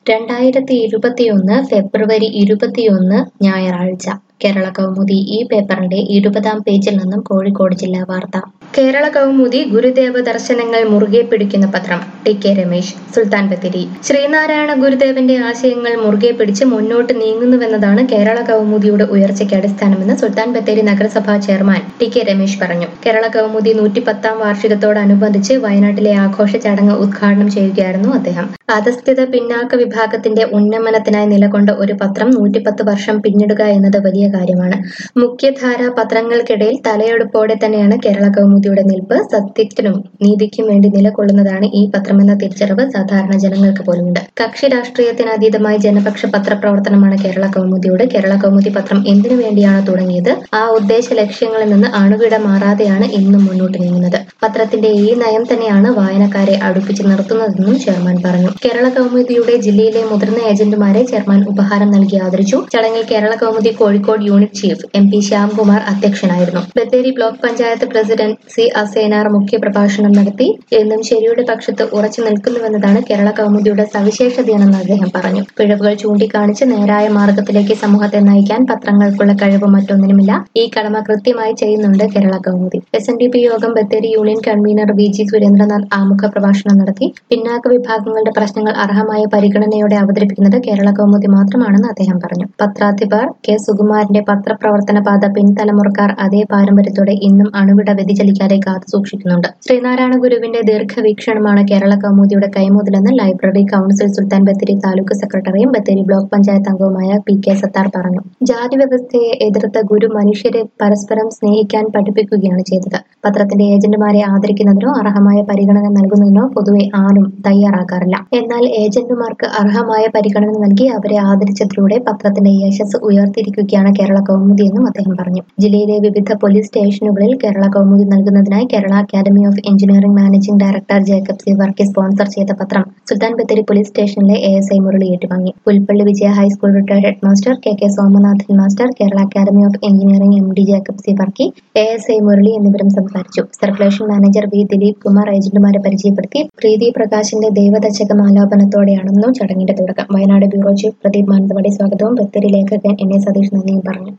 രണ്ടായിരത്തി ഇരുപത്തിയൊന്ന് ഫെബ്രുവരി ഇരുപത്തിയൊന്ന് ഞായറാഴ്ച കേരള കൗമുദി ഈ പേപ്പറിന്റെ ഇരുപതാം പേജിൽ നിന്നും കോഴിക്കോട് ജില്ലാ വാർത്ത കേരള കൗമുദി ഗുരുദേവ ദർശനങ്ങൾ മുറുകെ പിടിക്കുന്ന പത്രം ടി കെ രമേശ് സുൽത്താൻ ബത്തേരി ശ്രീനാരായണ ഗുരുദേവന്റെ ആശയങ്ങൾ മുറുകെ പിടിച്ച് മുന്നോട്ട് നീങ്ങുന്നുവെന്നതാണ് കേരള കൗമുദിയുടെ ഉയർച്ചയ്ക്ക് അടിസ്ഥാനമെന്ന് സുൽത്താൻ ബത്തേരി നഗരസഭാ ചെയർമാൻ ടി കെ രമേശ് പറഞ്ഞു കേരള കൗമുദി നൂറ്റിപ്പത്താം വാർഷികത്തോടനുബന്ധിച്ച് വയനാട്ടിലെ ആഘോഷ ചടങ്ങ് ഉദ്ഘാടനം ചെയ്യുകയായിരുന്നു അദ്ദേഹം അധസ്ഥിത പിന്നാക്ക വിഭാഗത്തിന്റെ ഉന്നമനത്തിനായി നിലകൊണ്ട ഒരു പത്രം നൂറ്റിപ്പത്ത് വർഷം പിന്നിടുക എന്നത് വലിയ കാര്യമാണ് മുഖ്യധാര പത്രങ്ങൾക്കിടയിൽ തലയെടുപ്പോടെ തന്നെയാണ് കേരള കൗമുദിയുടെ നിൽപ്പ് സത്യത്തിനും നീതിക്കും വേണ്ടി നിലകൊള്ളുന്നതാണ് ഈ പത്രമെന്ന തിരിച്ചറിവ് സാധാരണ ജനങ്ങൾക്ക് പോലുമുണ്ട് കക്ഷി രാഷ്ട്രീയത്തിന് അതീതമായി ജനപക്ഷ പത്രപ്രവർത്തനമാണ് കേരള കൗമുദിയുടെ കേരള കൗമുദി പത്രം എന്തിനു വേണ്ടിയാണ് തുടങ്ങിയത് ആ ഉദ്ദേശ ലക്ഷ്യങ്ങളിൽ നിന്ന് അണുവിട മാറാതെയാണ് ഇന്നും മുന്നോട്ട് നീങ്ങുന്നത് പത്രത്തിന്റെ ഈ നയം തന്നെയാണ് വായനക്കാരെ അടുപ്പിച്ച് നിർത്തുന്നതെന്നും ചെയർമാൻ പറഞ്ഞു കേരള കൗമുദിയുടെ ജില്ലയിലെ മുതിർന്ന ഏജന്റുമാരെ ചെയർമാൻ ഉപഹാരം നൽകി ആദരിച്ചു ചടങ്ങിൽ Kerala Kaumudi Kozhikode unit chief M P Shyamkumar അധ്യക്ഷനായിരുന്നു Bathery block panchayat president C Asainar മുഖ്യപ്രഭാഷണം നടത്തി എന്നും ശരിയുടെ പക്ഷത്ത് ഉറച്ചു നിൽക്കുന്നുവെന്നതാണ് കേരള കൗമുദിയുടെ സവിശേഷതയെന്ന് അദ്ദേഹം പറഞ്ഞു പിഴവുകൾ ചൂണ്ടിക്കാണിച്ച് നേരായ മാർഗത്തിലേക്ക് സമൂഹത്തെ നയിക്കാൻ പത്രങ്ങൾക്കുള്ള കഴിവ് മറ്റൊന്നിനുമില്ല ഈ കടമ കൃത്യമായി ചെയ്യുന്നുണ്ട് Kerala Kaumudi S N D P Yogam Bathery union convener V G Surendranath ആമുഖ പ്രഭാഷണം നടത്തി പിന്നാക്ക വിഭാഗങ്ങളുടെ പ്രശ്നങ്ങൾ അർഹമായ പരിഗണനയോടെ അവതരിപ്പിക്കുന്നത് കേരള കൗമുദി മാത്രമാണെന്ന് അദ്ദേഹം പറഞ്ഞു പത്രാധിപർ കെ സുകുമാരന്റെ പത്രപ്രവർത്തന പാത പിൻതലമുറക്കാർ അതേ പാരമ്പര്യത്തോടെ ഇന്നും അണുവിട വ്യതിചലിക്കാതെ കാത്തു സൂക്ഷിക്കുന്നുണ്ട് ശ്രീനാരായണ ഗുരുവിന്റെ ദീർഘവീക്ഷണമാണ് കേരള കൗമുദിയുടെ കൈമുതലെന്ന് ലൈബ്രറി കൗൺസിൽ സുൽത്താൻ ബത്തേരി താലൂക്ക് സെക്രട്ടറിയും ബത്തേരി ബ്ലോക്ക് പഞ്ചായത്ത് അംഗവുമായ പി കെ സത്താർ പറഞ്ഞു ജാതി വ്യവസ്ഥയെ എതിർത്ത ഗുരു മനുഷ്യരെ പരസ്പരം സ്നേഹിക്കാൻ പഠിപ്പിക്കുകയാണ് ചെയ്തത് പത്രത്തിന്റെ ഏജന്റുമാരെ ആദരിക്കുന്നതിനോ അർഹമായ പരിഗണന നൽകുന്നതിനോ പൊതുവെ ആരും തയ്യാറാക്കാറില്ല എന്നാൽ ഏജന്റുമാർക്ക് അർഹമായ പരിഗണന നൽകി അവരെ ആദരിച്ചതിലൂടെ പത്രത്തിന്റെ യശസ് ഉയർത്തിയിരിക്കുകയാണ് കേരള കൗമുദി എന്നും അദ്ദേഹം പറഞ്ഞു ജില്ലയിലെ വിവിധ പോലീസ് സ്റ്റേഷനുകളിൽ കേരള കൗമുദി നൽകുന്നതിനായി Kerala academy of engineering managing director Jacob C Varkey sponsor ചെയ്ത പത്രം സുൽത്താൻ ബത്തേരി പോലീസ് സ്റ്റേഷനിലെ എ എസ് ഐ മുരളി ഏറ്റുവാങ്ങി Pulpally Vijaya high school retired head master K K Somanathan master Kerala academy of engineering M D Jacob C Varkey A S I Murali എന്നിവരും സംസാരിച്ചു circulation manager V Dileep Kumar ഏജന്റുമാരെ പരിചയപ്പെടുത്തി പ്രീതി പ്രകാശിന്റെ ദൈവദശകം ആലാപനത്തോടെയാണെന്നും ചടങ്ങിന്റെ തുടക്കം വയനാട് ബ്യൂറോ ചീഫ് പ്രദീപ് മാനന്തവാടി സ്വാഗതവും ബത്തേരി ലേഖകൻ എൻ എ സതീഷ് നന്ദിയും പറഞ്ഞു